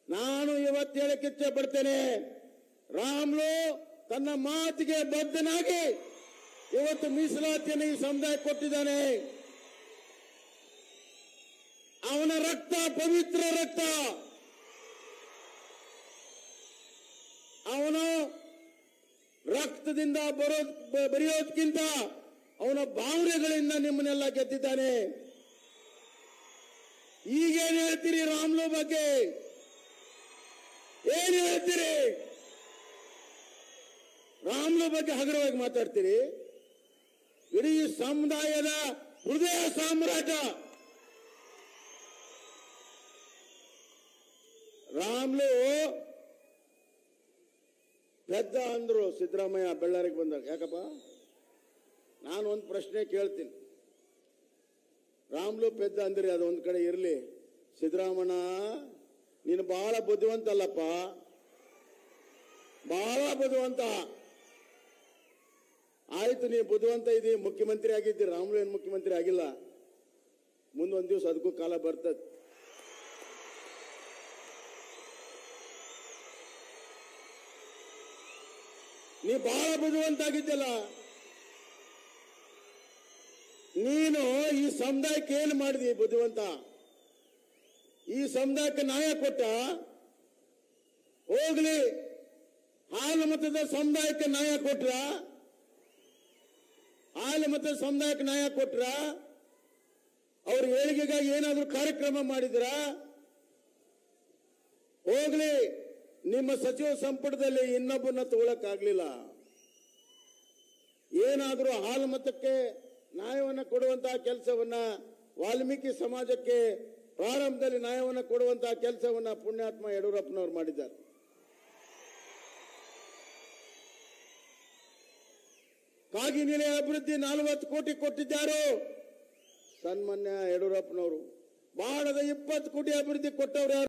ನಾನು ಇವತ್ತು ಹೇಳಕ್ಕೆ ಇಚ್ಛೆ ಪಡ್ತೇನೆ ರಾಮ್ಲು ತನ್ನ ಮಾತಿಗೆ ಬದ್ಧನಾಗಿ ಇವತ್ತು ಮೀಸಲಾತಿಯನ್ನು ಈ ಸಮುದಾಯ ಕೊಟ್ಟಿದ್ದಾನೆ ಅವನ ರಕ್ತ ಪವಿತ್ರ ರಕ್ತ ಅವನು ರಕ್ತದಿಂದ ಬರೋ ಬ- ಬರೆಯೋದಕ್ಕಿಂತ ಅವನ ಭಾವನೆಗಳಿಂದ ನಿಮ್ಮನ್ನೆಲ್ಲ ಗೆದ್ದಿದ್ದಾನೆ ಈಗೇನ್ ಹೇಳ್ತೀರಿ ರಾಮ್ಲು ಬಗ್ಗೆ ಏನ್ ಹೇಳ್ತೀರಿ ರಾಮ್ಲು ಬಗ್ಗೆ ಹಗುರವಾಗಿ ಮಾತಾಡ್ತೀರಿ ಇಡೀ ಸಮುದಾಯದ ಹೃದಯ ಸಾಮ್ರಾಟ ರಾಮ್ಲು ಪೆದ್ದ ಅಂದ್ರು ಸಿದ್ದರಾಮಯ್ಯ ಬೆಳ್ಳಾರಿಗೆ ಬಂದಾಗ ಯಾಕಪ್ಪ ನಾನು ಒಂದು ಪ್ರಶ್ನೆ ಕೇಳ್ತೀನಿ ರಾಮ್ಲು ಪೆದ್ದ ಅಂದ್ರಿ ಅದು ಒಂದ್ ಕಡೆ ಇರಲಿ ಸಿದ್ದರಾಮಣ್ಣ ನೀನು ಬಹಳ ಬುದ್ಧಿವಂತ ಅಲ್ಲಪ್ಪ ಬಹಳ ಬುದ್ಧಿವಂತ ಆಯ್ತು ನೀನು ಬುದ್ಧಿವಂತ ಇದಿ ಮುಖ್ಯಮಂತ್ರಿ ಆಗಿದ್ದಿ ರಾಮ್ಲು ಏನು ಮುಖ್ಯಮಂತ್ರಿ ಆಗಿಲ್ಲ ಮುಂದೊಂದ್ ದಿವಸ ಅದಕ್ಕೂ ಕಾಲ ಬರ್ತದೆ ನೀ ಬಹಳ ಬುದ್ಧಿವಂತ ಆಗಿದ್ದಲ್ಲ ನೀನು ಈ ಸಮುದಾಯಕ್ಕೆ ಏನು ಮಾಡಿದಿ ಬುದ್ಧಿವಂತ ಈ ಸಮುದಾಯಕ್ಕೆ ನ್ಯಾಯ ಕೊಟ್ಟ ಹೋಗ್ಲಿ ಹಾಲು ಮತದ ಸಮುದಾಯಕ್ಕೆ ನ್ಯಾಯ ಕೊಟ್ರ ಹಾಲು ಮತದ ಸಮುದಾಯಕ್ಕೆ ನ್ಯಾಯ ಕೊಟ್ರ ಅವ್ರ ಏಳಿಗೆಗಾಗಿ ಏನಾದ್ರೂ ಕಾರ್ಯಕ್ರಮ ಮಾಡಿದ್ರ ಹೋಗ್ಲಿ ನಿಮ್ಮ ಸಚಿವ ಸಂಪುಟದಲ್ಲಿ ಇನ್ನೊಬ್ಬನ ತಗೊಳಕ್ಕಾಗ್ಲಿಲ್ಲ ಏನಾದರೂ ಹಾಲು ಮತಕ್ಕೆ ನ್ಯಾಯವನ್ನು ಕೊಡುವಂತಹ ಕೆಲಸವನ್ನ ವಾಲ್ಮೀಕಿ ಸಮಾಜಕ್ಕೆ ಪ್ರಾರಂಭದಲ್ಲಿ ನ್ಯಾಯವನ್ನು ಕೊಡುವಂತಹ ಕೆಲಸವನ್ನ ಪುಣ್ಯಾತ್ಮ ಯಡಿಯೂರಪ್ಪನವರು ಮಾಡಿದ್ದಾರೆ ಕಾಗಿನೆಲೆ ಅಭಿವೃದ್ಧಿ ನಲವತ್ತು ಕೋಟಿ ಕೊಟ್ಟಿದ್ದಾರೆ ಸನ್ಮಾನ್ಯ ಯಡಿಯೂರಪ್ಪನವರು ಬಾಳದ ಇಪ್ಪತ್ತು ಕೋಟಿ ಅಭಿವೃದ್ಧಿ ಕೊಟ್ಟವ್ರು ಯಾರು